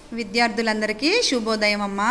విద్యార్థులందరికీ శుభోదయం అమ్మా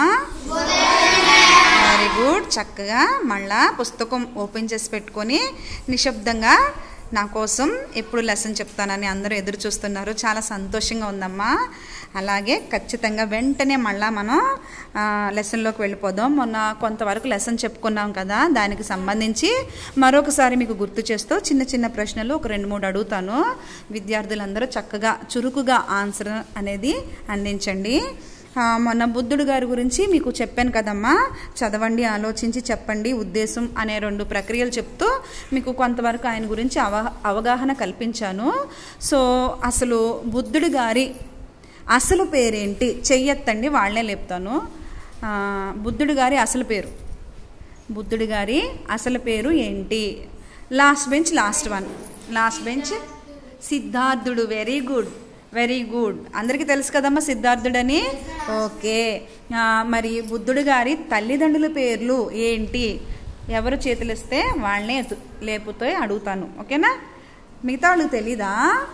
వెరీ గుడ్ చక్కగా మళ్ళా పుస్తకం ఓపెన్ చేసి పెట్టుకొని నిశ్శబ్దంగా నా కోసం ఎప్పుడు లెసన్ చెప్తానని అందరూ ఎదురు చూస్తున్నారు చాలా సంతోషంగా ఉందమ్మా అలాగే ఖచ్చితంగా వెంటనే మళ్ళా మనం ఆ, లెసన్లోకి వెళ్ళిపోదాం మొన్న కొంతవరకు లెసన్ చెప్పుకున్నాం కదా దానికి సంబంధించి మరొకసారి మీకు గుర్తు చేస్తూ చిన్న చిన్న ప్రశ్నలు ఒక రెండు మూడు అడుగుతాను విద్యార్థులందరూ చక్కగా చురుకుగా ఆన్సర్ అనేది అందించండి ఆ, మొన్న బుద్ధుడు గారి గురించి మీకు చెప్పాను కదమ్మా చదవండి ఆలోచించి చెప్పండి ఉద్దేశం అనే రెండు ప్రక్రియలు చెప్తూ మీకు కొంతవరకు ఆయన గురించి అవ అవగాహన కల్పించాను సో అసలు బుద్ధుడు గారి అసలు పేరేంటి చెయ్యొత్తండి వాళ్ళే లేపుతాను ఆ, బుద్ధుడు గారి అసలు పేరు బుద్ధుడి గారి అసలు పేరు ఏంటి last bench last one last bench సిద్ధార్థుడు వెరీ గుడ్ వెరీ గుడ్ అందరికీ తెలుసు కదమ్మా సిద్ధార్థుడని ఓకే ఆ, మరి బుద్ధుడు గారి తల్లిదండ్రుల పేర్లు ఏంటి ఎవరు చేతులిస్తే వాళ్ళనే ఎత్తు- లేపుతో అడుగుతాను ఓకేనా మిగతా వాళ్ళకి తెలీదా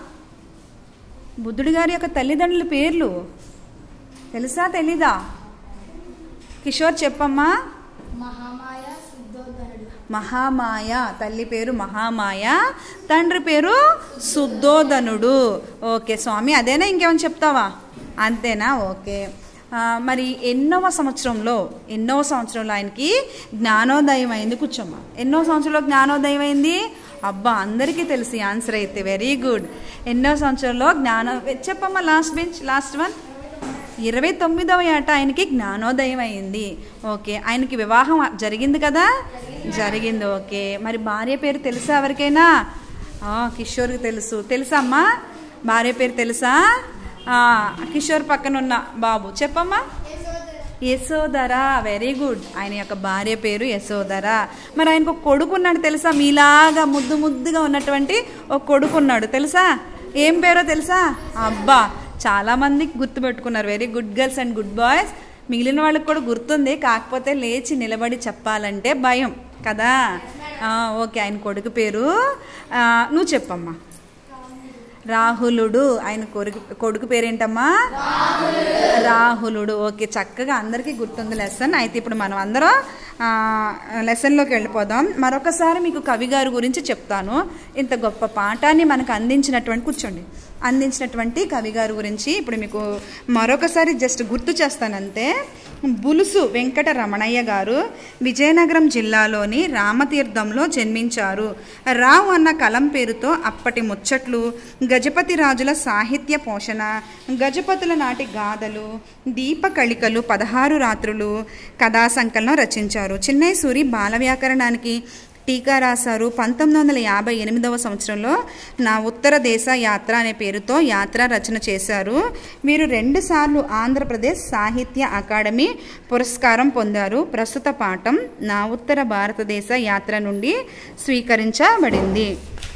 బుద్ధుడి గారి యొక్క తల్లిదండ్రుల పేర్లు తెలుసా తెలీదా కిషోర్ చెప్పమ్మా మహామాయ శుద్ధోధనుడు మహామాయ తల్లి పేరు మహామాయ తండ్రి పేరు శుద్ధోధనుడు ఓకే స్వామి అదేనా ఇంకేమైనా చెప్తావా అంతేనా ఓకే ఆ, మరి ఎన్నవ సంవత్సరంలో ఎన్నవ సంవత్సరంలో ఆయనకి జ్ఞానోదయం అయింది కూర్చోమ్మా ఎన్నో సంవత్సరంలో జ్ఞానోదయం అయింది అబ్బా అందరికీ తెలిసి ఆన్సర్ అయితే వెరీ గుడ్ ఎన్నో సంవత్సరంలో జ్ఞాన చెప్పమ్మా లాస్ట్ బెంచ్ లాస్ట్ వన్ ఇరవై తొమ్మిదవ ఏట ఆయనకి జ్ఞానోదయం అయింది ఓకే ఆయనకి వివాహం జరిగింది కదా జరిగింది ఓకే మరి భార్య పేరు తెలుసా ఎవరికైనా ఆ, కిషోర్కి తెలుసు తెలుసా అమ్మా భార్య పేరు తెలుసా ఆ, కిషోర్ పక్కన ఉన్న బాబు చెప్పమ్మా యశోధర వెరీ గుడ్ ఆయన యొక్క భార్య పేరు యశోధర మరి ఆయనకు ఒక కొడుకు ఉన్నాడు తెలుసా మీలాగా ముద్దు ముద్దుగా ఉన్నటువంటి ఒక కొడుకు ఉన్నాడు తెలుసా ఏం పేరో తెలుసా అబ్బా చాలా మంది గుర్తుపెట్టుకున్నారు very good girls and good boys మిగిలిన వాళ్ళకి కూడా గుర్తుంది కాకపోతే లేచి నిలబడి చెప్పాలంటే భయం కదా ఆ, ఓకే ఆయన కొడుకు పేరు ఆ, నువ్వు చెప్పమ్మా రాహులుడు ఆయన కొడుకు కొడుకు పేరేంటమ్మా రాహులుడు ఓకే చక్కగా అందరికీ గుర్తుంది లెసన్ అయితే ఇప్పుడు మనం అందరం ఆ, లెసన్లోకి వెళ్ళిపోదాం మరొకసారి మీకు కవి గారి గురించి చెప్తాను ఇంత గొప్ప పాఠాన్ని మనకు అందించినటువంటి కూర్చోండి అందించినటువంటి కవి గారి గురించి ఇప్పుడు మీకు మరొకసారి జస్ట్ గుర్తు చేస్తానంతే బులుసు వెంకట రమణయ్య గారు విజయనగరం జిల్లాలోని రామతీర్థంలో జన్మించారు రావు అన్న కలం పేరుతో అప్పటి ముచ్చట్లు గజపతి రాజుల సాహిత్య పోషణ గజపతుల నాటి గాథలు దీపకళికలు పదహారు రాత్రులు కథా సంకలనం రచించారు చిన్నై సూరి బాల వ్యాకరణానికి టీకా రాశారు పంతొమ్మిది వందల యాభై ఎనిమిదవ సంవత్సరంలో నా ఉత్తర దేశ యాత్ర అనే పేరుతో యాత్ర రచన చేశారు వీరు రెండుసార్లు ఆంధ్రప్రదేశ్ సాహిత్య అకాడమీ పురస్కారం పొందారు ప్రస్తుత పాఠం నా ఉత్తర భారతదేశ యాత్ర నుండి స్వీకరించబడింది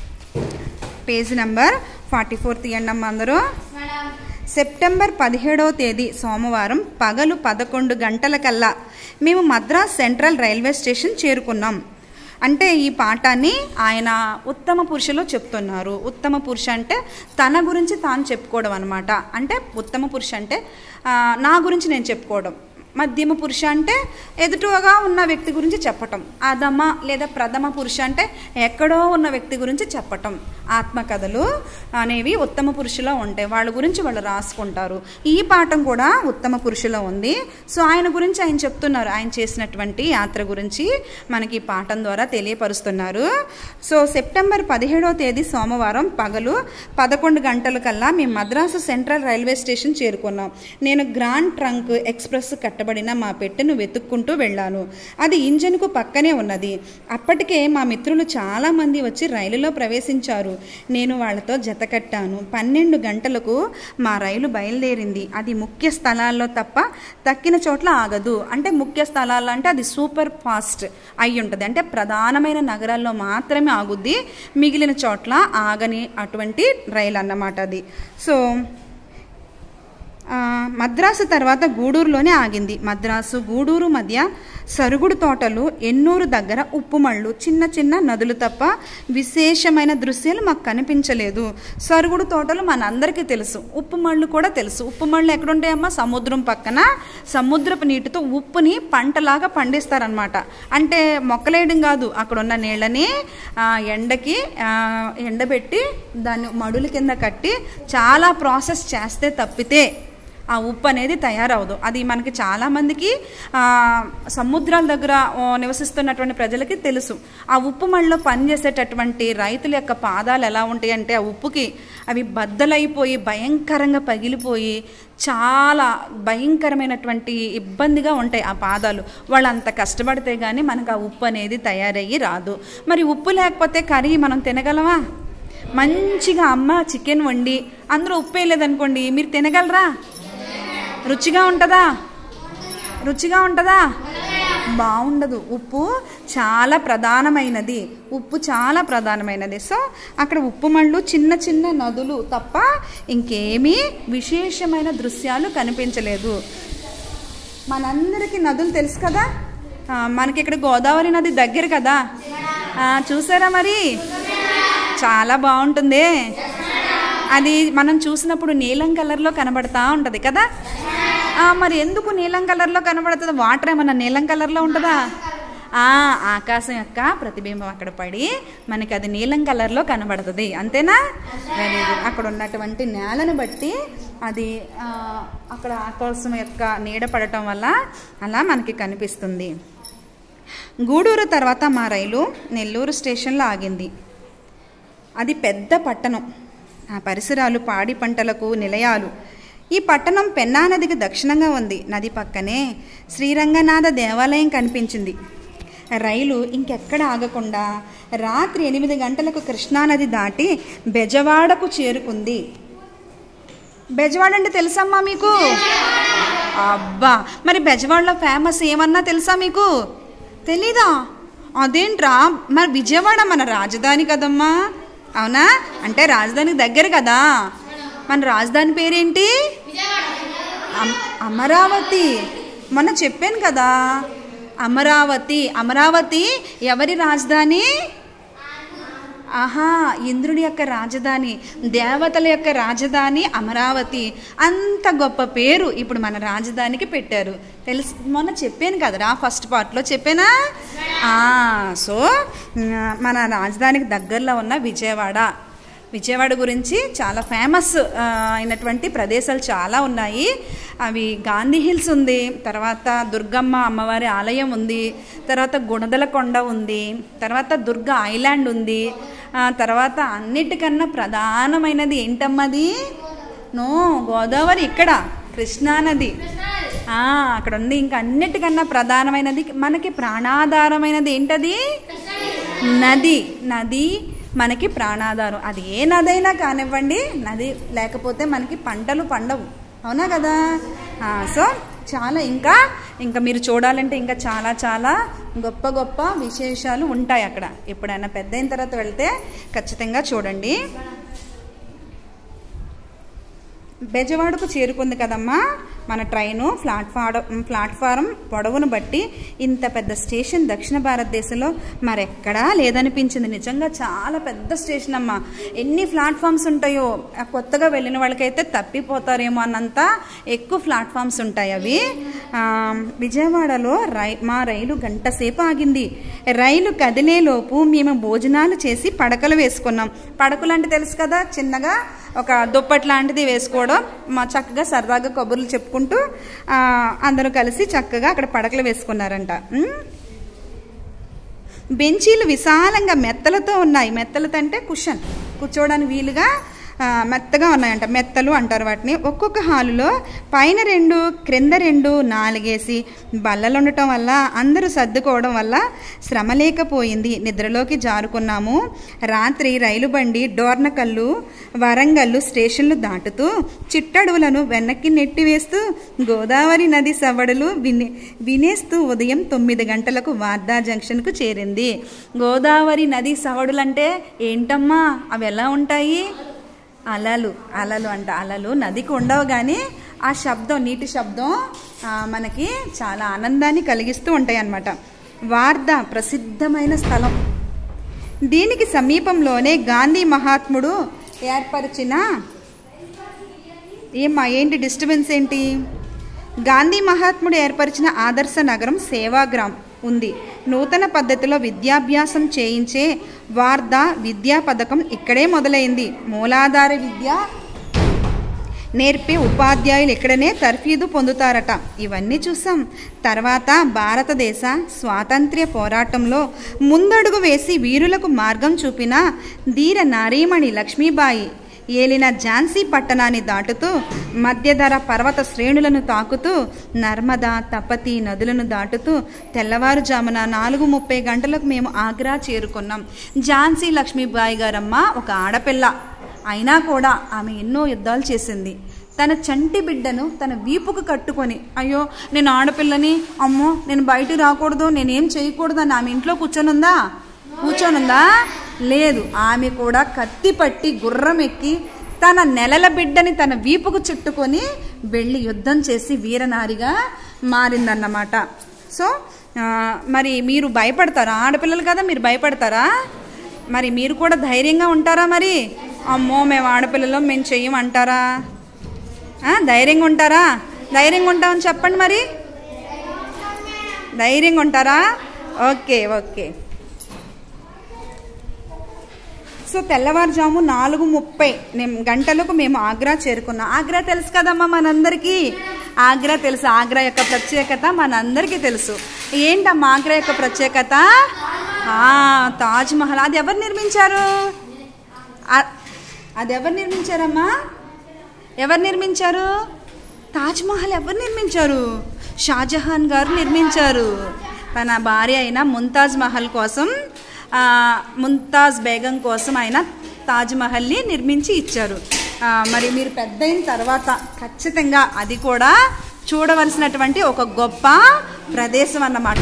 పేజ్ నంబర్ ఫార్టీ ఫోర్ తీయండి అమ్మ అందరూ మేడం సెప్టెంబర్ పదిహేడవ తేదీ సోమవారం పగలు పదకొండు గంటలకల్లా మేము మద్రాస్ సెంట్రల్ రైల్వే స్టేషన్ చేరుకున్నాం అంటే ఈ పాఠాన్ని ఆయన ఉత్తమ పురుషులో చెప్తున్నారు ఉత్తమ పురుష అంటే తన గురించి తాను చెప్పుకోవడం అనమాట అంటే ఉత్తమ పురుష అంటే ఆ, నా గురించి నేను చెప్పుకోవడం మధ్యమ పురుష అంటే ఎదుటుగా ఉన్న వ్యక్తి గురించి చెప్పటం అధమ లేదా ప్రథమ పురుష అంటే ఎక్కడో ఉన్న వ్యక్తి గురించి చెప్పటం ఆత్మకథలు అనేవి ఉత్తమ పురుషులో ఉంటాయి వాళ్ళ గురించి వాళ్ళు రాసుకుంటారు ఈ పాఠం కూడా ఉత్తమ పురుషులో ఉంది సో ఆయన గురించి ఆయన చెప్తున్నారు ఆయన చేసినటువంటి యాత్ర గురించి మనకి ఈ పాఠం ద్వారా తెలియపరుస్తున్నారు సో సెప్టెంబర్ పదిహేడవ తేదీ సోమవారం పగలు పదకొండు గంటల కల్లా మేము మద్రాసు సెంట్రల్ రైల్వే స్టేషన్ చేరుకున్నాం నేను గ్రాండ్ ట్రంక్ ఎక్స్ప్రెస్ కట్టబడిన మా పెట్టెను వెతుక్కుంటూ వెళ్ళాను అది ఇంజన్కు పక్కనే ఉన్నది అప్పటికే మా మిత్రులు చాలామంది వచ్చి రైలులో ప్రవేశించారు నేను వాళ్ళతో జత కట్టాను పన్నెండు గంటలకు మా రైలు బయలుదేరింది అది ముఖ్య స్థలాల్లో తప్ప తక్కిన చోట్ల ఆగదు అంటే ముఖ్య స్థలాల్లో అంటే అది సూపర్ ఫాస్ట్ అయి ఉంటుంది అంటే ప్రధానమైన నగరాల్లో మాత్రమే ఆగుద్ది మిగిలిన చోట్ల ఆగని అటువంటి రైలు అన్నమాట అది సో ఆ, మద్రాసు తర్వాత గూడూరులోనే ఆగింది మద్రాసు గూడూరు మధ్య సరుగుడు తోటలు ఎన్నూరు దగ్గర ఉప్పుమళ్ళు చిన్న చిన్న నదులు తప్ప విశేషమైన దృశ్యాలు మాకు కనిపించలేదు సరుగుడు తోటలు మనందరికీ తెలుసు ఉప్పుమళ్ళు కూడా తెలుసు ఉప్పుమళ్ళు ఎక్కడుంటాయమ్మా సముద్రం పక్కన సముద్రపు నీటితో ఉప్పుని పంటలాగా పండిస్తారనమాట అంటే మొక్కలేయడం కాదు అక్కడ ఉన్న నీళ్ళని ఆ, ఎండకి ఆ, ఎండబెట్టి దాన్ని మడుల కింద కట్టి చాలా ప్రాసెస్ చేస్తే తప్పితే ఆ ఉప్పు అనేది తయారవదు అది మనకి చాలామందికి ఆ, సముద్రాల దగ్గర ఆ, నివసిస్తున్నటువంటి ప్రజలకి తెలుసు ఆ ఉప్పు మళ్ళీ పనిచేసేటటువంటి రైతుల యొక్క పాదాలు ఎలా ఉంటాయి అంటే ఆ ఉప్పుకి అవి బద్దలైపోయి భయంకరంగా పగిలిపోయి చాలా భయంకరమైనటువంటి ఇబ్బందిగా ఉంటాయి ఆ పాదాలు వాళ్ళు అంత కష్టపడితే కానీ మనకు ఆ ఉప్పు అనేది తయారయ్యి రాదు మరి ఉప్పు లేకపోతే కర్రీ మనం తినగలమా మంచిగా అమ్మ చికెన్ వండి అందులో ఉప్పు వేయలేదనుకోండి మీరు తినగలరా రుచిగా ఉంటుందా రుచిగా ఉంటుందా బాగుండదు ఉప్పు చాలా ప్రధానమైనది ఉప్పు చాలా ప్రధానమైనది సో అక్కడ ఉప్పు మళ్ళు చిన్న చిన్న నదులు తప్ప ఇంకేమీ విశేషమైన దృశ్యాలు కనిపించలేదు మనందరికీ నదులు తెలుసు కదా ఆ, మనకి ఇక్కడ గోదావరి నది దగ్గర కదా ఆ, చూసారా మరి చాలా బాగుంటుంది అది మనం చూసినప్పుడు నీలం కలర్లో కనబడతా ఉంటుంది కదా ఆ, మరి ఎందుకు నీలం కలర్లో కనబడుతుంది వాటర్ ఏమన్నా నీలం కలర్లో ఉంటుందా ఆ, ఆకాశం యొక్క ప్రతిబింబం అక్కడ పడి మనకి అది నీలం కలర్లో కనబడుతుంది అంతేనా వెరీ గుడ్ అక్కడ ఉన్నటువంటి నేలను బట్టి అది ఆ, అక్కడ ఆకాశం యొక్క నీడ పడటం వల్ల అలా మనకి కనిపిస్తుంది గూడూరు తర్వాత మా రైలు నెల్లూరు స్టేషన్లో ఆగింది అది పెద్ద పట్టణం ఆ పరిసరాలు పాడి పంటలకు నిలయాలు ఈ పట్టణం పెన్నా నదికి దక్షిణంగా ఉంది నది పక్కనే శ్రీరంగనాథ దేవాలయం కనిపించింది రైలు ఇంకెక్కడ ఆగకుండా రాత్రి ఎనిమిది గంటలకు కృష్ణానది దాటి బెజవాడకు చేరుకుంది బెజవాడ అంటే తెలుసమ్మా మీకు అబ్బా మరి బెజవాడలో ఫేమస్ ఏమన్నా తెలుసా మీకు తెలీదా అదేంట్రా మరి విజయవాడ మన రాజధాని కదమ్మా అవునా అంటే రాజధానికి దగ్గర కదా మన రాజధాని పేరేంటి అమ్- అమరావతి మొన్న చెప్పాను కదా అమరావతి అమరావతి ఎవరి రాజధాని ఆహా ఇంద్రుడి యొక్క రాజధాని దేవతల యొక్క రాజధాని అమరావతి అంత గొప్ప పేరు ఇప్పుడు మన రాజధానికి పెట్టారు తెలుసు మొన్న చెప్పాను కదరా ఫస్ట్ పార్ట్లో చెప్పానా ఆ, సో ఉమ్, మన రాజధానికి దగ్గరలో ఉన్న విజయవాడ విజయవాడ గురించి చాలా ఫేమస్ ఆ, అయినటువంటి ప్రదేశాలు చాలా ఉన్నాయి అవి గాంధీ హిల్స్ ఉంది తర్వాత దుర్గమ్మ అమ్మవారి ఆలయం ఉంది తర్వాత గుణదల కొండ ఉంది తర్వాత దుర్గ ఐలాండ్ ఉంది ఆ, తర్వాత అన్నిటికన్నా ప్రధానమైనది ఏంటమ్మది నో గోదావరి ఇక్కడ కృష్ణానది ఆ, అక్కడ ఉంది ఇంకా అన్నిటికన్నా ప్రధానమైనది మనకి ప్రాణాధారమైనది ఏంటది నది నది మనకి ప్రాణాధారం అది ఏ నదైనా కానివ్వండి నది లేకపోతే మనకి పంటలు పండవు అవునా కదా ఆ, సో చాలా ఇంకా ఇంకా మీరు చూడాలంటే ఇంకా చాలా చాలా గొప్ప గొప్ప విశేషాలు ఉంటాయి అక్కడ ఎప్పుడైనా పెద్ద అయిన తర్వాత వెళ్తే ఖచ్చితంగా చూడండి బెజవాడకు చేరుకుంది కదమ్మా మన ట్రైను ప్లాట్ఫారం ప్లాట్ఫారం పొడవును బట్టి ఇంత పెద్ద స్టేషన్ దక్షిణ భారతదేశంలో మరెక్కడా లేదనిపించింది నిజంగా చాలా పెద్ద స్టేషన్ అమ్మా ఎన్ని ప్లాట్ఫామ్స్ ఉంటాయో ఆ కొత్తగా వెళ్ళిన వాళ్ళకైతే తప్పిపోతారేమో అన్నంత ఎక్కువ ప్లాట్ఫామ్స్ ఉంటాయి అవి ఆ, విజయవాడలో రై మా రైలు గంట సేపు ఆగింది రైలు కదిలేలోపు మేము భోజనాలు చేసి పడకలు వేసుకున్నాం పడకలు అంటే తెలుసు కదా చిన్నగా ఒక దుప్పటి లాంటిది వేసుకోవడం మా చక్కగా సరదాగా కబుర్లు చెప్పుకుంటూ ఆ, అందరూ కలిసి చక్కగా అక్కడ పడకలు వేసుకున్నారంట ఉమ్. బెంచీలు విశాలంగా మెత్తలతో ఉన్నాయి మెత్తలతో అంటే కుషన్ కూర్చోవడానికి వీలుగా ఆ, మెత్తగా ఉన్నాయంట మెత్తలు అంటారు వాటిని ఒక్కొక్క హాలులో పైన రెండు క్రింద రెండు నాలుగేసి బల్లలు ఉండటం వల్ల అందరూ సర్దుకోవడం వల్ల శ్రమ లేకపోయింది నిద్రలోకి జారుకున్నాము రాత్రి రైలు బండి డోర్నకల్లు వరంగల్లు స్టేషన్లు దాటుతూ చిట్టడవులను వెనక్కి నెట్టివేస్తూ గోదావరి నది సవడులు వినే వినేస్తూ ఉదయం తొమ్మిది గంటలకు వార్దా జంక్షన్కు చేరింది గోదావరి నది సవడులు అంటే ఏంటమ్మా అవి ఎలా ఉంటాయి అలలు అలలు అంట అలలు నదికి ఉండవు కానీ ఆ శబ్దం నీటి శబ్దం ఆ, మనకి చాలా ఆనందాన్ని కలిగిస్తూ ఉంటాయి అన్నమాట వార్ధ ప్రసిద్ధమైన స్థలం దీనికి సమీపంలోనే గాంధీ మహాత్ముడు ఏర్పరిచిన ఏమ్మా ఏంటి డిస్టర్బెన్స్ ఏంటి గాంధీ మహాత్ముడు ఏర్పరిచిన ఆదర్శ నగరం సేవాగ్రామ్ ఉంది నూతన పద్ధతిలో విద్యాభ్యాసం చేయించే వార్ధ విద్యా పథకం ఇక్కడే మొదలైంది మూలాధార విద్య నేర్పే ఉపాధ్యాయులు ఇక్కడనే తర్ఫీదు పొందుతారట ఇవన్నీ చూసాం తర్వాత భారతదేశ స్వాతంత్ర్య పోరాటంలో ముందడుగు వేసి వీరులకు మార్గం చూపిన ధీర నారీమణి లక్ష్మీబాయి ఏలిన ఝాన్సీ పట్టణాన్ని దాటుతూ మధ్యధర పర్వత శ్రేణులను తాకుతూ నర్మదా తపతి నదులను దాటుతూ తెల్లవారుజామున నాలుగు ముప్పై గంటలకు మేము ఆగ్రా చేరుకున్నాం ఝాన్సీ లక్ష్మీబాయి గారమ్మ ఒక ఆడపిల్ల అయినా కూడా ఆమె ఎన్నో యుద్ధాలు చేసింది తన చంటి బిడ్డను తన వీపుకు కట్టుకొని అయ్యో నేను ఆడపిల్లని అమ్మో నేను బయట రాకూడదు నేనేం చేయకూడదు అని ఆమె ఇంట్లో కూర్చొనుందా కూర్చొనుందా లేదు ఆమె కూడా కత్తి పట్టి గుర్రం ఎక్కి తన నెలల బిడ్డని తన వీపుకు చుట్టుకొని వెళ్ళి యుద్ధం చేసి వీరనారిగా మారిందన్నమాట సో ఆ, మరి మీరు భయపడతారా ఆడపిల్లలు కదా మీరు భయపడతారా మరి మీరు కూడా ధైర్యంగా ఉంటారా మరి అమ్మో మేము ఆడపిల్లలు మేము చెయ్యమంటారా ఆ, ధైర్యంగా ఉంటారా ధైర్యంగా ఉంటామని చెప్పండి మరి ధైర్యంగా ఉంటారా ఓకే ఓకే సో తెల్లవారుజాము నాలుగు ముప్పై నేను గంటలకు మేము ఆగ్రా చేరుకున్నాం ఆగ్రా తెలుసు కదమ్మా మనందరికీ ఆగ్రా తెలుసు ఆగ్రా యొక్క ప్రత్యేకత మనందరికీ తెలుసు ఏంటమ్మా ఆగ్రా యొక్క ప్రత్యేకత ఆ, తాజ్ మహల్ అది ఎవరు నిర్మించారు ఆ- అది ఎవరు నిర్మించారమ్మా ఎవరు నిర్మించారు తాజ్ మహల్ ఎవరు నిర్మించారు షాజహాన్ గారు నిర్మించారు తన భార్య అయిన ముంతాజ్ మహల్ కోసం ఆ, ముంతాజ్ బేగం కోసం ఆయన తాజ్ మహల్ని నిర్మించి ఇచ్చారు ఆ, మరి మీరు పెద్ద అయిన తర్వాత ఖచ్చితంగా అది కూడా చూడవలసినటువంటి ఒక గొప్ప ప్రదేశం అన్నమాట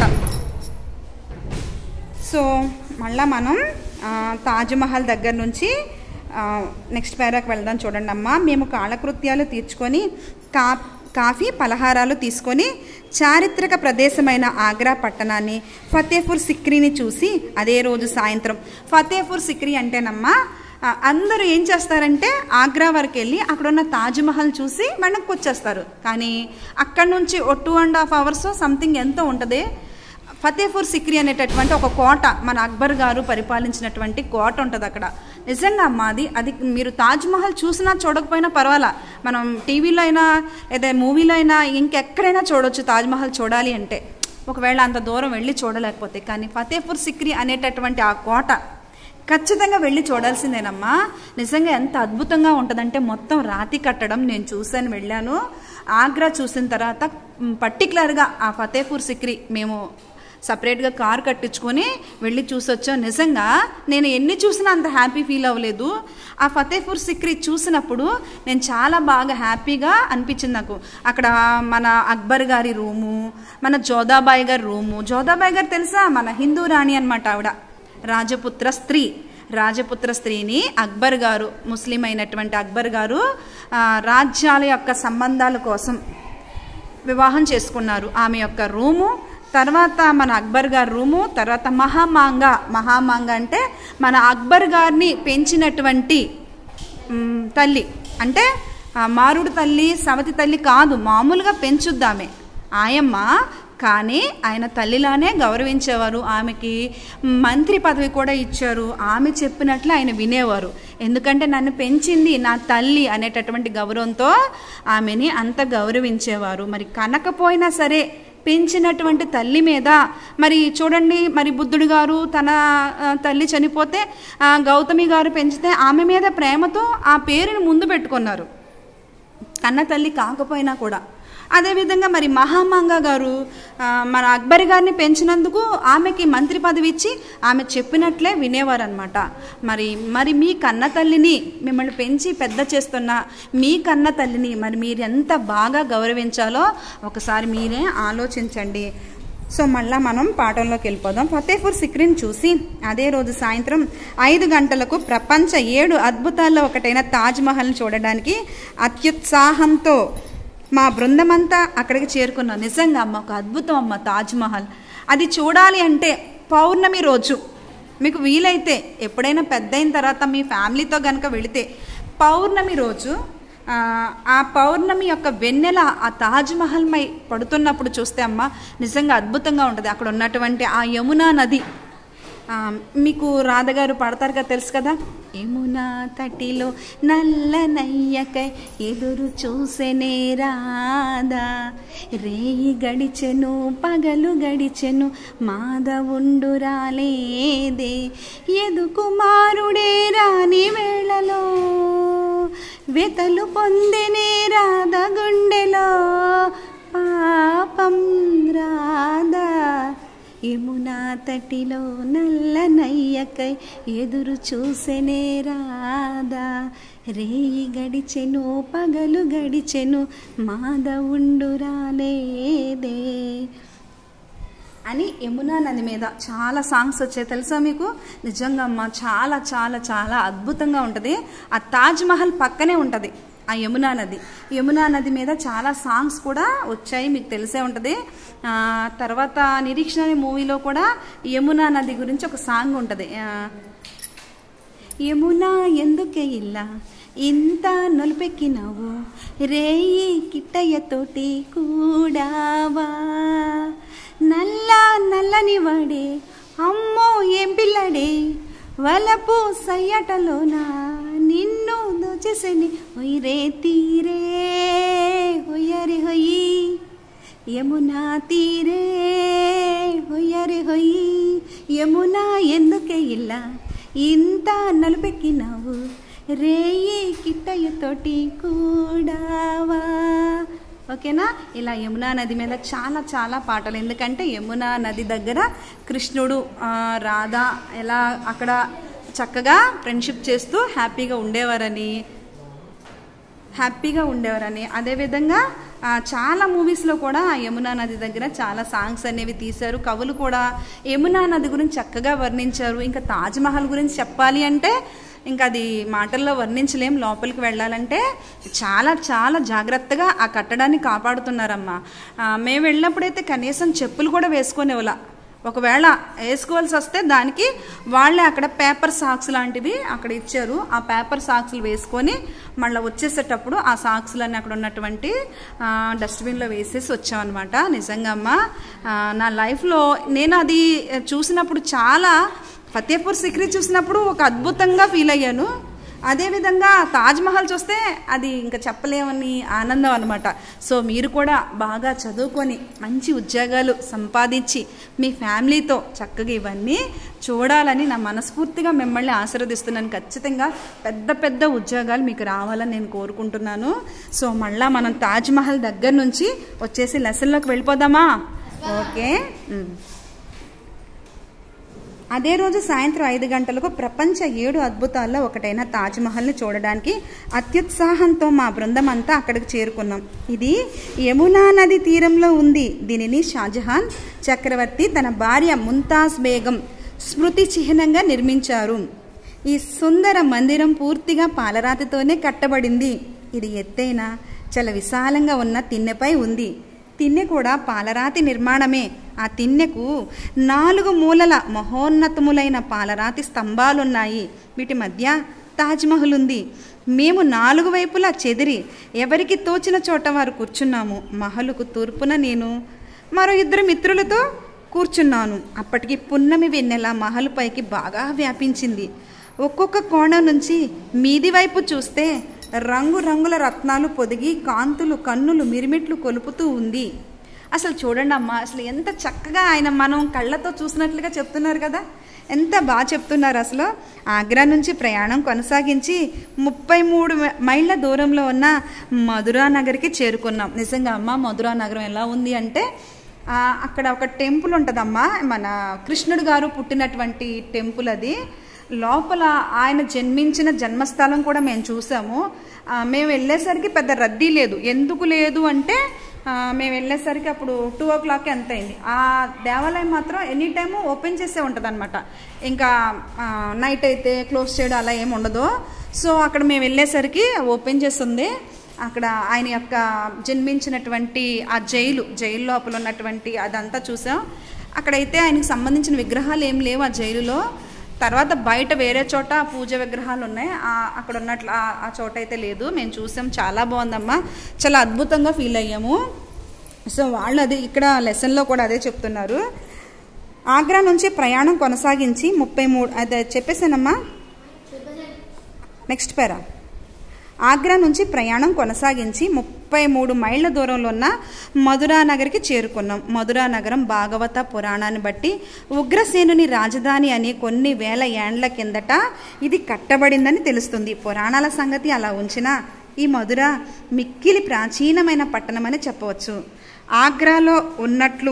సో మళ్ళా మనం ఆ, తాజ్మహల్ దగ్గర నుంచి ఆ, నెక్స్ట్ పేరాకి వెళ్దాం చూడండి అమ్మా మేము కాలకృత్యాలు తీర్చుకొని కా కాఫీ పలహారాలు తీసుకొని చారిత్రక ప్రదేశమైన ఆగ్రా పట్టణాన్ని ఫతేపూర్ సిక్రీని చూసి అదే రోజు సాయంత్రం ఫతేపూర్ సిక్రీ అంటేనమ్మా ఆ, అందరూ ఏం చేస్తారంటే ఆగ్రా వరకు వెళ్ళి అక్కడ ఉన్న తాజ్మహల్ చూసి వెనక్కి వచ్చేస్తారు కానీ అక్కడ నుంచి ఓ two and half hours something ఎంతో ఉంటుంది ఫతేపూర్ సిక్రీ అనేటటువంటి ఒక కోట మన అక్బర్ గారు పరిపాలించినటువంటి కోట ఉంటుంది అక్కడ నిజంగా అమ్మ అది అది మీరు తాజ్మహల్ చూసినా చూడకపోయినా పర్వాలా మనం టీవీలో అయినా లేదా మూవీలో అయినా ఇంకెక్కడైనా చూడొచ్చు తాజ్మహల్ చూడాలి అంటే ఒకవేళ అంత దూరం వెళ్ళి చూడలేకపోతే కానీ ఫతేపూర్ సిక్రీ అనేటటువంటి ఆ కోట ఖచ్చితంగా వెళ్ళి చూడాల్సిందేనమ్మా నిజంగా ఎంత అద్భుతంగా ఉంటుందంటే మొత్తం రాతి కట్టడం నేను చూశాను వెళ్ళాను ఆగ్రా చూసిన తర్వాత మ్, పర్టికులర్గా ఆ ఫతేపూర్ సిక్రీ మేము సపరేట్గా కార్ కట్టించుకొని వెళ్ళి చూసొచ్చాం నిజంగా నేను ఎన్ని చూసినా అంత హ్యాపీ ఫీల్ అవ్వలేదు ఆ ఫతేపూర్ సిక్రీ చూసినప్పుడు నేను చాలా బాగా హ్యాపీగా అనిపించింది నాకు అక్కడ మన అక్బర్ గారి రూము మన జోదాబాయి గారి రూము జోదాబాయి గారు తెలుసా మన హిందూ రాణి అనమాట ఆవిడ రాజపుత్ర స్త్రీ రాజపుత్ర స్త్రీని అక్బర్ గారు ముస్లిం అయినటువంటి అక్బర్ గారు ఆ, రాజ్యాల యొక్క సంబంధాల కోసం వివాహం చేసుకున్నారు ఆమె యొక్క రూము తర్వాత మన అక్బర్ గారి రూము తర్వాత మహామాంగ మహామాంగ అంటే మన అక్బర్ గారిని పెంచినటువంటి మ్, తల్లి అంటే ఆ, మారుడు తల్లి సవతి తల్లి కాదు మామూలుగా పెంచుద్దామే ఆయమ్మ కానీ ఆయన తల్లిలానే గౌరవించేవారు ఆమెకి మంత్రి పదవి కూడా ఇచ్చారు ఆమె చెప్పినట్లు ఆయన వినేవారు ఎందుకంటే నన్ను పెంచింది నా తల్లి అనేటటువంటి గౌరవంతో ఆమెని అంత గౌరవించేవారు మరి కనకపోయినా సరే పెంచినటువంటి తల్లి మీద మరి చూడండి మరి బుద్ధుడు గారు తన ఆ, తల్లి చనిపోతే ఆ, గౌతమి గారు పెంచితే ఆమె మీద ప్రేమతో ఆ పేరుని ముందు పెట్టుకున్నారు కన్న తల్లి కాకపోయినా కూడా అదేవిధంగా మరి మహామంగ గారు ఆ, మన అక్బర్ గారిని పెంచినందుకు ఆమెకి మంత్రి పదవి ఇచ్చి ఆమె చెప్పినట్లే వినేవారనమాట మరి మరి మీ కన్న తల్లిని మిమ్మల్ని పెంచి పెద్ద చేస్తున్న మీ కన్న తల్లిని మరి మీరు ఎంత బాగా గౌరవించాలో ఒకసారి మీరే ఆలోచించండి సో మళ్ళా మనం పాఠంలోకి వెళ్ళిపోదాం ఫతేపూర్ సిక్రీని చూసి అదే రోజు సాయంత్రం ఐదు గంటలకు ప్రపంచ ఏడు అద్భుతాల్లో ఒకటైన తాజ్ మహల్ని చూడడానికి అత్యుత్సాహంతో మా బృందమంతా అక్కడికి చేరుకున్నాం నిజంగా అమ్మ ఒక అద్భుతం అమ్మ తాజ్మహల్ అది చూడాలి అంటే పౌర్ణమి రోజు మీకు వీలైతే ఎప్పుడైనా పెద్ద అయిన తర్వాత మీ ఫ్యామిలీతో కనుక వెళితే పౌర్ణమి రోజు ఆ, ఆ పౌర్ణమి యొక్క వెన్నెల ఆ తాజ్మహల్ మై పడుతున్నప్పుడు చూస్తే అమ్మ నిజంగా అద్భుతంగా ఉంటుంది అక్కడ ఉన్నటువంటి ఆ యమునా నది ఆ, మీకు రాధగారు పాడతారు కదా తెలుసు కదా యమునా తటిలో నల్ల నయ్యకై ఎదురు చూసెనే రాధా రేయి గడిచెను పగలు గడిచెను మాధవుండు రాలేదే ఎదు కుమారుడే రాని వేళలో వెతలు పొందినే రాధ గుండెలో పాపం రాధా యమునా తటిలో నల్ల నయ్యకై ఎదురు చూసెనే రాదా రేయి గడిచెను పగలు గడిచెను మాధవుండు రాలేదే అని యమునా నది మీద చాలా సాంగ్స్ వచ్చాయి తెలుసా మీకు నిజంగా అమ్మ చాలా చాలా చాలా అద్భుతంగా ఉంటుంది ఆ తాజ్ మహల్ పక్కనే ఉంటుంది ఆ యమునా నది యమునా నది మీద చాలా సాంగ్స్ కూడా వచ్చాయి మీకు తెలిసే ఉంటుంది ఆ, తర్వాత నిరీక్షణ అనే మూవీలో కూడా యమునా నది గురించి ఒక సాంగ్ ఉంటుంది ఆ, యమునా ఎందుకే ఇలా ఇంత నొలిపెక్కినావు రేయి కిట్టయ్యతోటి కూడావా నల్ల నల్లని వాడే అమ్మో ఏం పిల్లడే వలపు సయ్యటలోన నిన్ను దోచేసని ఒయ్రే తీరే హొయ్యరి హొయ్యి యమునా తీరే హొయ్యరి హొయ్యి యమునా ఎందుకే ఇలా ఇంత నలుపెక్కినావు రేయి కిట్టయ్యతోటి కూడావా ఓకేనా ఇలా యమునా నది మీద చాలా చాలా పాటలు ఎందుకంటే యమునా నది దగ్గర కృష్ణుడు ఆ, రాధ ఎలా అక్కడ చక్కగా ఫ్రెండ్షిప్ చేస్తూ హ్యాపీగా ఉండేవారని హ్యాపీగా ఉండేవారని అదేవిధంగా ఆ, చాలా మూవీస్లో కూడా ఆ యమునా నది దగ్గర చాలా సాంగ్స్ అనేవి తీశారు కవులు కూడా యమునా నది గురించి చక్కగా వర్ణించారు ఇంకా తాజ్మహల్ గురించి చెప్పాలి అంటే ఇంకా అది మాటల్లో వర్ణించలేం లోపలికి వెళ్ళాలంటే చాలా చాలా జాగ్రత్తగా ఆ కట్టడాన్ని కాపాడుతున్నారమ్మా ఆ, మేము వెళ్ళినప్పుడైతే కనీసం చెప్పులు కూడా వేసుకునేవాళ్ళ ఒకవేళ వేసుకోవాల్సి వస్తే దానికి వాళ్ళే అక్కడ పేపర్ సాక్స్ లాంటివి అక్కడ ఇచ్చారు ఆ పేపర్ సాక్స్లు వేసుకొని మళ్ళీ వచ్చేసేటప్పుడు ఆ సాక్స్లన్నీ అక్కడ ఉన్నటువంటి ఆ, డస్ట్బిన్లో వేసేసి వచ్చామన్నమాట నిజంగా అమ్మ ఆ, నా లైఫ్లో నేను అది చూసినప్పుడు చాలా ఫతేపూర్ సిక్రీ చూసినప్పుడు ఒక అద్భుతంగా ఫీల్ అయ్యాను అదేవిధంగా తాజ్మహల్ చూస్తే అది ఇంకా చెప్పలేమని ఆనందం అనమాట సో మీరు కూడా బాగా చదువుకొని మంచి ఉద్యోగాలు సంపాదించి మీ ఫ్యామిలీతో చక్కగా ఇవన్నీ చూడాలని నా మనస్ఫూర్తిగా మిమ్మల్ని ఆశీర్వదిస్తున్నాను ఖచ్చితంగా పెద్ద పెద్ద ఉద్యోగాలు మీకు రావాలని నేను కోరుకుంటున్నాను సో మళ్ళా మనం తాజ్మహల్ దగ్గర నుంచి వచ్చేసి లెసన్లోకి వెళ్ళిపోదామా ఓకే ఉమ్. అదే రోజు సాయంత్రం ఐదు గంటలకు ప్రపంచ ఏడు అద్భుతాల్లో ఒకటైన తాజ్మహల్ని చూడడానికి అత్యుత్సాహంతో మా బృందం అంతా అక్కడికి చేరుకున్నాం ఇది యమునా నది తీరంలో ఉంది దీనిని షాజహాన్ చక్రవర్తి తన భార్య ముంతాజ్ బేగం స్మృతి చిహ్నంగా నిర్మించారు ఈ సుందర మందిరం పూర్తిగా పాలరాతితోనే కట్టబడింది ఇది ఎత్తైన చాలా విశాలంగా ఉన్న తిన్నెపై ఉంది తిన్నె కూడా పాలరాతి నిర్మాణమే ఆ తిన్నెకు నాలుగు మూలల మహోన్నతములైన పాలరాతి స్తంభాలున్నాయి వీటి మధ్య తాజ్మహల్ ఉంది మేము నాలుగు వైపులా చెదిరి ఎవరికి తోచిన చోట వారు కూర్చున్నాము మహలుకు తూర్పున నేను మరో ఇద్దరు మిత్రులతో కూర్చున్నాను అప్పటికి పున్నమి వెన్నెల మహలు పైకి బాగా వ్యాపించింది ఒక్కొక్క కోణం నుంచి మీది వైపు చూస్తే రంగు రంగుల రత్నాలు పొదిగి కాంతులు కన్నులు మిరిమిట్లు కొలుపుతూ ఉంది అసలు చూడండి అమ్మా అసలు ఎంత చక్కగా ఆయన మనం కళ్ళతో చూసినట్లుగా చెప్తున్నారు కదా ఎంత బాగా చెప్తున్నారు అసలు ఆగ్రా నుంచి ప్రయాణం కొనసాగించి ముప్పై మూడు మైళ్ళ దూరంలో ఉన్న మధురా నగర్కి చేరుకున్నాం నిజంగా అమ్మ మధురా నగరం ఎలా ఉంది అంటే ఆ, అక్కడ ఒక టెంపుల్ ఉంటుందమ్మా మన కృష్ణుడు గారు పుట్టినటువంటి టెంపుల్ అది లోపల ఆయన జన్మించిన జన్మస్థలం కూడా మేము చూసాము ఆ, మేము వెళ్ళేసరికి పెద్ద రద్దీ లేదు ఎందుకు లేదు అంటే ఆ, మేము వెళ్ళేసరికి అప్పుడు టూ ఓ క్లాక్ ఎంత అయింది ఆ దేవాలయం మాత్రం ఎనీ టైము ఓపెన్ చేసే ఉంటుంది అనమాట ఇంకా ఆ, నైట్ అయితే క్లోజ్ చేయడం అలా ఏమి ఉండదు సో అక్కడ మేము వెళ్ళేసరికి ఓపెన్ చేస్తుంది అక్కడ ఆయన యొక్క జన్మించినటువంటి ఆ జైలు జైలు లోపల ఉన్నటువంటి అదంతా చూసాం అక్కడైతే ఆయనకు సంబంధించిన విగ్రహాలు ఏం లేవు ఆ జైలులో తర్వాత బయట వేరే చోట పూజ విగ్రహాలు ఉన్నాయి ఆ- అక్కడ ఉన్నట్లు ఆ- ఆ చోట అయితే లేదు మేము చూసాం చాలా బాగుందమ్మా చాలా అద్భుతంగా ఫీల్ అయ్యాము సో వాళ్ళు అది ఇక్కడ లెసన్లో కూడా అదే చెప్తున్నారు ఆగ్రా నుంచి ప్రయాణం కొనసాగించి ముప్పై మూడు అదే చెప్పేసానమ్మా నెక్స్ట్ పేరా ఆగ్రా నుంచి ప్రయాణం కొనసాగించి ముప్పై మూడు మైళ్ళ దూరంలో ఉన్న మధురా నగర్కి చేరుకున్నాం మధురా నగరం భాగవత పురాణాన్ని బట్టి ఉగ్రసేనుని రాజధాని అని కొన్ని వేల ఏండ్ల కిందట ఇది కట్టబడిందని తెలుస్తుంది పురాణాల సంగతి అలా ఉంచినా ఈ మధుర మిక్కిలి ప్రాచీనమైన పట్టణమని చెప్పవచ్చు ఆగ్రాలో ఉన్నట్లు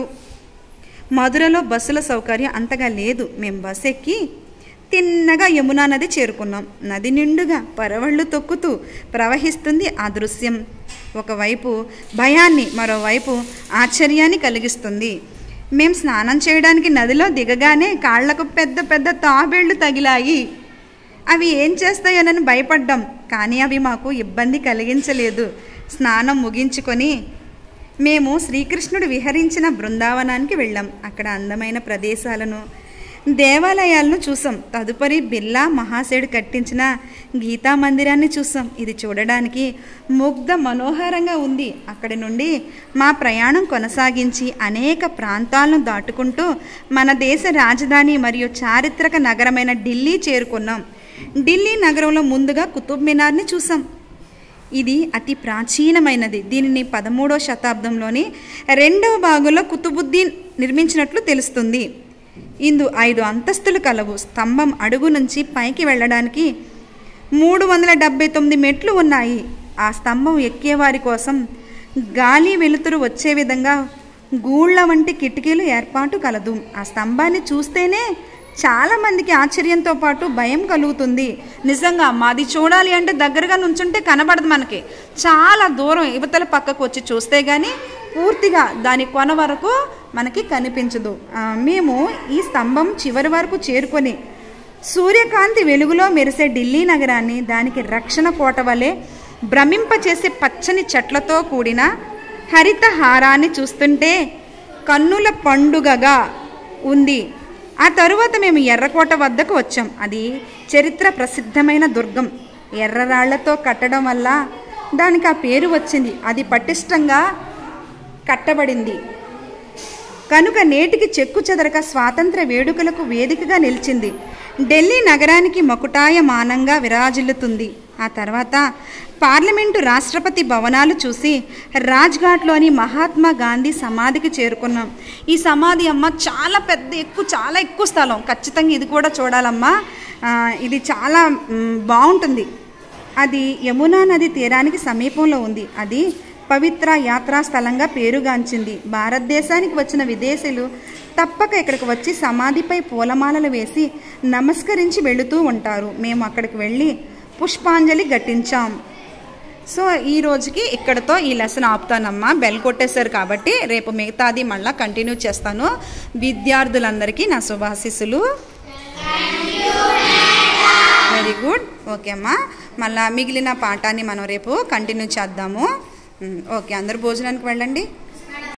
మధురలో బస్సుల సౌకర్యం అంతగా లేదు మేము బస్ ఎక్కి తిన్నగా యమునా నది చేరుకున్నాం నది నిండుగా పరవళ్ళు తొక్కుతూ ప్రవహిస్తుంది ఆ దృశ్యం ఒకవైపు భయాన్ని మరోవైపు ఆశ్చర్యాన్ని కలిగిస్తుంది మేము స్నానం చేయడానికి నదిలో దిగగానే కాళ్లకు పెద్ద పెద్ద తాబేళ్లు తగిలాయి అవి ఏం చేస్తాయోనని భయపడ్డాం కానీ అవి మాకు ఇబ్బంది కలిగించలేదు స్నానం ముగించుకొని మేము శ్రీకృష్ణుడు విహరించిన బృందావనానికి వెళ్ళాం అక్కడ అందమైన ప్రదేశాలను దేవాలయాలను చూసాం తదుపరి బిర్లా మహాశయుడు కట్టించిన గీతా మందిరాన్ని చూసాం ఇది చూడడానికి ముగ్ధ మనోహరంగా ఉంది అక్కడి నుండి మా ప్రయాణం కొనసాగించి అనేక ప్రాంతాలను దాటుకుంటూ మన దేశ రాజధాని మరియు చారిత్రక నగరమైన ఢిల్లీ చేరుకున్నాం ఢిల్లీ నగరంలో ముందుగా కుతుబ్ మినార్ని చూసాం ఇది అతి ప్రాచీనమైనది దీనిని పదమూడవ శతాబ్దంలోని రెండవ భాగంలో కుతుబుద్దీన్ నిర్మించినట్లు తెలుస్తుంది ఇందు ఐదు అంతస్తులు కలవు స్తంభం అడుగు నుంచి పైకి వెళ్ళడానికి మూడు వందల డెబ్బై తొమ్మిది మెట్లు ఉన్నాయి ఆ స్తంభం ఎక్కేవారి కోసం గాలి వెలుతురు వచ్చే విధంగా గూళ్ళ వంటి కిటికీలు ఏర్పాటు కలదు ఆ స్తంభాన్ని చూస్తేనే చాలా మందికి ఆశ్చర్యంతో పాటు భయం కలుగుతుంది నిజంగా మాది చూడాలి అంటే దగ్గరగా నుంచుంటే కనబడదు మనకి చాలా దూరం యువతల పక్కకు వచ్చి చూస్తే కానీ పూర్తిగా దాని కొన వరకు మనకి కనిపించదు ఆ, మేము ఈ స్తంభం చివరి వరకు చేరుకొని సూర్యకాంతి వెలుగులో మెరిసే ఢిల్లీ నగరాన్ని దానికి రక్షణ కోట వలె భ్రమింపచేసే పచ్చని చెట్లతో కూడిన హరిత హారాన్ని చూస్తుంటే కన్నుల పండుగగా ఉంది ఆ తరువాత మేము ఎర్రకోట వద్దకు వచ్చాం అది చరిత్ర ప్రసిద్ధమైన దుర్గం ఎర్రరాళ్లతో కట్టడం వల్ల దానికి ఆ పేరు వచ్చింది అది పటిష్టంగా కట్టబడింది కనుక నేటికి చెక్కు చెదరక స్వాతంత్ర వేడుకలకు వేదికగా నిలిచింది ఢిల్లీ నగరానికి మకుటాయమానంగా విరాజిల్లుతుంది ఆ తర్వాత పార్లమెంటు రాష్ట్రపతి భవనాలు చూసి రాజ్ఘాట్లోని మహాత్మా గాంధీ సమాధికి చేరుకున్నాం ఈ సమాధి అమ్మ చాలా పెద్ద ఎక్కువ చాలా ఎక్కువ స్థలం ఖచ్చితంగా ఇది కూడా చూడాలమ్మా ఆ, ఇది చాలా మ్, బాగుంటుంది అది యమునా నది తీరానికి సమీపంలో ఉంది అది పవిత్ర యాత్రా స్థలంగా పేరుగాంచింది భారతదేశానికి వచ్చిన విదేశీయులు తప్పక ఇక్కడికి వచ్చి సమాధిపై పూలమాలలు వేసి నమస్కరించి వెళుతూ ఉంటారు మేము అక్కడికి వెళ్ళి పుష్పాంజలి ఘటించాం సో ఈ రోజుకి ఇక్కడతో ఈ లెసన్ ఆపుతానమ్మా బెల్ కొట్టేశారు కాబట్టి రేపు మిగతాది మళ్ళీ కంటిన్యూ చేస్తాను విద్యార్థులందరికీ నా శుభాశీస్సులు వెరీ గుడ్ ఓకే అమ్మా మళ్ళీ మిగిలిన పాఠాన్ని మనం రేపు కంటిన్యూ చేద్దాము ఉమ్, ఓకే అందరు భోజనానికి వెళ్ళండి